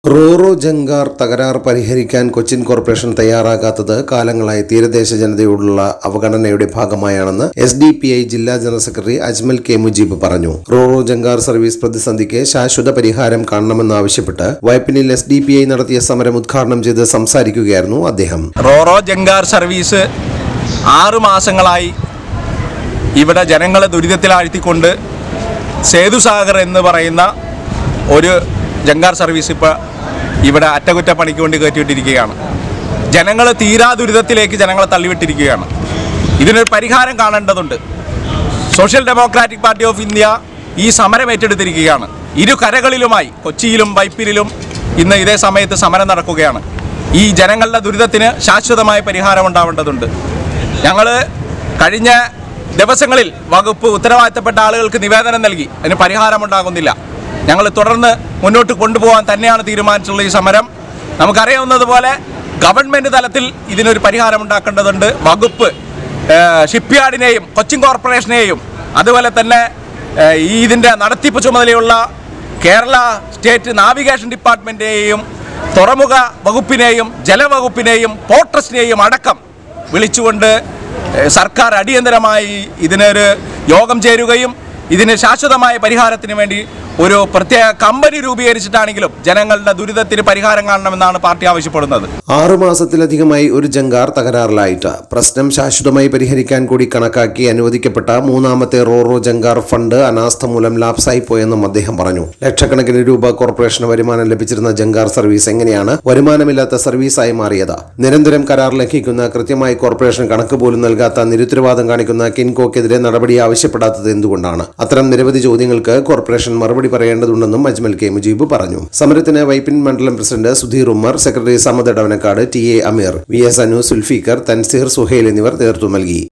റോറോ ജങ്കാർ തകരാർ പരിഹരിക്കാൻ കൊച്ചിൻ കോർപ്പറേഷൻ തയ്യാറാകാത്തത് കാലങ്ങളായി തീരദേശ ജനതയോടുള്ള അവഗണനയുടെ ഭാഗമായാണെന്ന് എസ് ഡി പി ഐ ജില്ലാ general secretary Ajmal K Mujeeb പറഞ്ഞു റോറോ ജങ്കാർ സർവീസ് പ്രതിസന്ധിക്ക് ശാശ്വത പരിഹാരം കാണണമെന്നാവശ്യപ്പെട്ട് വൈപ്പിനിൽ എസ് ഡി പി ഐ നടത്തിയ സമരം ഉദ്ഘാടനം ചെയ്ത് സംസാരിക്കുകയായിരുന്നു അദ്ദേഹം റോറോ ജങ്കാർ സർവീസ് ആറ് മാസങ്ങളായി ഇവിടെ ജനങ്ങളെ ദുരിതത്തിലാഴ്ത്തിക്കൊണ്ട് സേതുസാഗർ എന്ന് പറയുന്ന ഒരു ജങ്കാർ സർവീസ് ഇപ്പോൾ ഇവിടെ അറ്റകുറ്റപ്പണിക്ക് വേണ്ടി കയറ്റിവിട്ടിരിക്കുകയാണ് ജനങ്ങൾ തീരാ ദുരിതത്തിലേക്ക് ജനങ്ങളെ തള്ളിവിട്ടിരിക്കുകയാണ് ഇതിനൊരു പരിഹാരം കാണേണ്ടതുണ്ട് social democratic party of India ഈ സമരം ഏറ്റെടുത്തിരിക്കുകയാണ് ഇരു കരകളിലുമായി കൊച്ചിയിലും വൈപ്പിനിലും ഇന്ന് ഇതേ സമയത്ത് സമരം നടക്കുകയാണ് ഈ ജനങ്ങളുടെ ദുരിതത്തിന് ശാശ്വതമായ പരിഹാരം ഉണ്ടാവേണ്ടതുണ്ട് ഞങ്ങൾ കഴിഞ്ഞ ദിവസങ്ങളിൽ വകുപ്പ് ഉത്തരവാദിത്തപ്പെട്ട ആളുകൾക്ക് നിവേദനം നൽകി അതിന് പരിഹാരമുണ്ടാകുന്നില്ല ഞങ്ങൾ തുടർന്ന് മുന്നോട്ട് കൊണ്ടുപോകാൻ തന്നെയാണ് തീരുമാനിച്ചിട്ടുള്ള ഈ സമരം നമുക്കറിയാവുന്നതുപോലെ ഗവൺമെൻറ് തലത്തിൽ ഇതിനൊരു പരിഹാരം ഉണ്ടാക്കേണ്ടതുണ്ട് വകുപ്പ് ഷിപ്പ് യാർഡിനെയും കൊച്ചിൻ കോർപ്പറേഷനെയും അതുപോലെ തന്നെ ഏഹ്, ഈ ഇതിൻ്റെ നടത്തിപ്പ് ചുമതലയുള്ള കേരള സ്റ്റേറ്റ് നാവിഗേഷൻ ഡിപ്പാർട്ട്മെൻറ്റിനെയും തുറമുഖ വകുപ്പിനെയും ജലവകുപ്പിനെയും പോർട്ടസിനെയും അടക്കം വിളിച്ചുകൊണ്ട് ഏഹ്, സർക്കാർ അടിയന്തരമായി ഇതിനൊരു യോഗം ചേരുകയും ഇതിന് ശാശ്വതമായ പരിഹാരത്തിന് വേണ്ടി ഒരു പ്രത്യേക കമ്പനി രൂപീകരിച്ചിട്ടാണെങ്കിലും ജനങ്ങളുടെ ദുരിതത്തിന് പരിഹാരം കാണണമെന്നാണ് പാർട്ടി ആവശ്യപ്പെടുന്നത് ആറു മാസത്തിലധികമായി ഒരു ജങ്കാർ തകരാറിലായിട്ട് പ്രശ്നം ശാശ്വതമായി പരിഹരിക്കാൻ കൂടി കണക്കാക്കി അനുവദിക്കപ്പെട്ട മൂന്നാമത്തെ റോറോ ജങ്കാർ ഫണ്ട് അനാസ്ഥ മൂലം ലാപ്സായി പോയെന്നും അദ്ദേഹം പറഞ്ഞു ലക്ഷക്കണക്കിന് രൂപ കോർപ്പറേഷന് വരുമാനം ലഭിച്ചിരുന്ന ജങ്കാർ സർവീസ് എങ്ങനെയാണ് വരുമാനമില്ലാത്ത സർവീസായി മാറിയത് നിരന്തരം കരാർ ലംഘിക്കുന്ന കൃത്യമായി കോർപ്പറേഷൻ കണക്ക് പോലും നൽകാത്ത നിരുത്തരവാദം കാണിക്കുന്ന കിൻകോക്കെതിരെ നടപടി ആവശ്യപ്പെടാത്തത് എന്തുകൊണ്ടാണ് അത്തരം നിരവധി ചോദ്യങ്ങൾക്ക് കോർപ്പറേഷൻ മറുപടി പറയേണ്ടതുണ്ടെന്നും അജ്മൽ കെ മുജീബ് പറഞ്ഞു സമരത്തിന് വൈപ്പിൻ മണ്ഡലം പ്രസിഡന്റ് സുധീർ ഉമ്മർ സെക്രട്ടറി സമദ് ഡവനക്കാട് T A Ameer V S Anu Sulfikar Thanseer Suhail എന്നിവർ നേതൃത്വം നൽകി